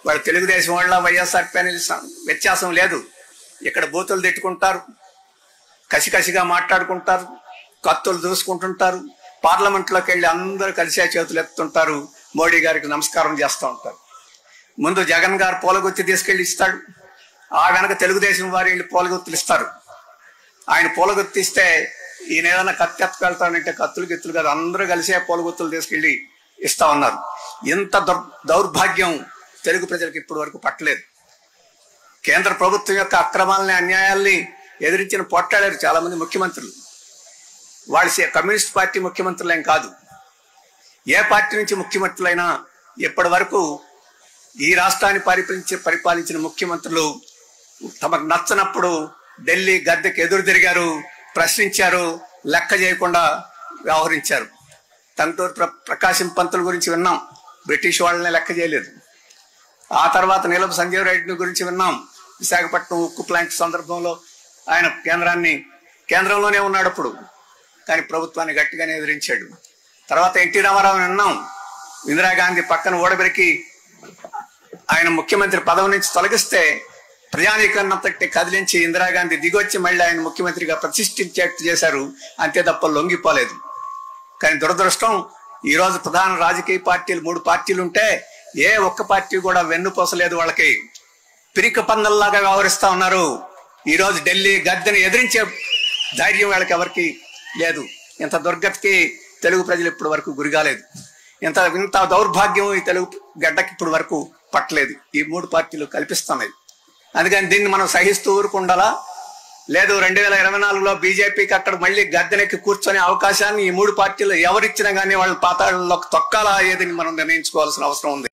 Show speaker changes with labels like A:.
A: వాళ్ళ తెలుగుదేశం వాళ్ళ వైఎస్ఆర్ ప్యానెల్ వ్యత్యాసం లేదు ఇక్కడ బూతులు తిట్టుకుంటారు కసికసిగా మాట్లాడుకుంటారు కత్తులు దూసుకుంటుంటారు పార్లమెంట్లోకి వెళ్ళి అందరూ కలిసే చేతులు ఎత్తుంటారు మోడీ గారికి నమస్కారం చేస్తూ ఉంటారు ముందు జగన్ గారు పూలగుత్తి తీసుకెళ్లి ఇస్తాడు ఆ వెనక తెలుగుదేశం వారు వెళ్ళి పూలగుత్తులు ఇస్తారు ఆయన పూలగుత్తి ఇస్తే ఈయన ఏదైనా కత్తి ఎత్తుకెళ్తానంటే కత్తులు గిత్తులు కాదు అందరూ కలిసే పూలగుత్తులు తీసుకెళ్లి ఇస్తా ఉన్నారు ఇంత దౌర్- దౌర్భాగ్యం తెలుగు ప్రజలకు ఇప్పటి వరకు పట్టలేదు కేంద్ర ప్రభుత్వం యొక్క అక్రమాలని అన్యాయాల్ని ఎదిరించిన పోట్లాడారు చాలా మంది ముఖ్యమంత్రులు వాళ్ళు సే- కమ్యూనిస్ట్ పార్టీ ముఖ్యమంత్రులేం కాదు ఏ పార్టీ నుంచి ముఖ్యమంత్రులైనా ఇప్పటి వరకు ఈ రాష్ట్రాన్ని పరిపాలించి పరిపాలించిన ముఖ్యమంత్రులు తమకు నచ్చనప్పుడు ఢిల్లీ గద్దెకి ఎదురు తిరిగారు ప్రశ్నించారు లెక్క చేయకుండా వ్యవహరించారు టంగుటూరు ప్ర ప్రకాశం పంతుల గురించి విన్నాం బ్రిటిష్ వాళ్ళని లెక్క చేయలేదు ఆ తర్వాత నీలం సంజీవ్ రెడ్డి గురించి విన్నాం విశాఖపట్నం ఉక్కు ప్లాంట్ సందర్భంలో ఆయన కేంద్రాన్ని కేంద్రంలోనే ఉన్నాడు అప్పుడు కానీ ప్రభుత్వాన్ని గట్టిగానే ఎదిరించాడు తర్వాత ఎన్టీ రామారావు విన్నాం ఇందిరాగాంధీ పక్కన ఓడబెరికి ఆయన ముఖ్యమంత్రి పదవి నుంచి తొలగిస్తే ప్రజానీకరణంతటి కదిలించి ఇందిరాగాంధీ దిగొచ్చి మళ్ళీ ఆయన ముఖ్యమంత్రిగా ప్రతిష్ఠించేట్టు చేశారు అంతే తప్ప లొంగిపోలేదు కానీ దురదృష్టం ఈ రోజు ప్రధాన రాజకీయ పార్టీలు మూడు పార్టీలు ఉంటే ఏ ఒక్క పార్టీ కూడా వెన్నుపోసలేదు వాళ్ళకి పిరిక పందల్లాగా వ్యవహరిస్తా ఉన్నారు ఈ రోజు ఢిల్లీ గద్దెని ఎదిరించే ధైర్యం వాళ్ళకి ఎవరికి లేదు ఇంత దుర్గతికి తెలుగు ప్రజలు ఇప్పటి వరకు గురిగాలేదు ఇంత ఇంత దౌర్భాగ్యం ఈ తెలుగు గడ్డకి ఇప్పటి వరకు పట్టలేదు ఈ మూడు పార్టీలు కల్పిస్తున్నాయి అందుకని దీన్ని మనం సహిస్తూ ఊరుకుండాలా లేదు రెండు వేల ఇరవై నాలుగులో బీజేపీకి అక్కడ మళ్ళీ గద్దెనెక్కి కూర్చొనే అవకాశాన్ని ఈ మూడు పార్టీలు ఎవరిచ్చినా కానీ వాళ్ళ పాతాళంలోకి తొక్కాలా ఏదని మనం నిర్ణయించుకోవాల్సిన అవసరం ఉంది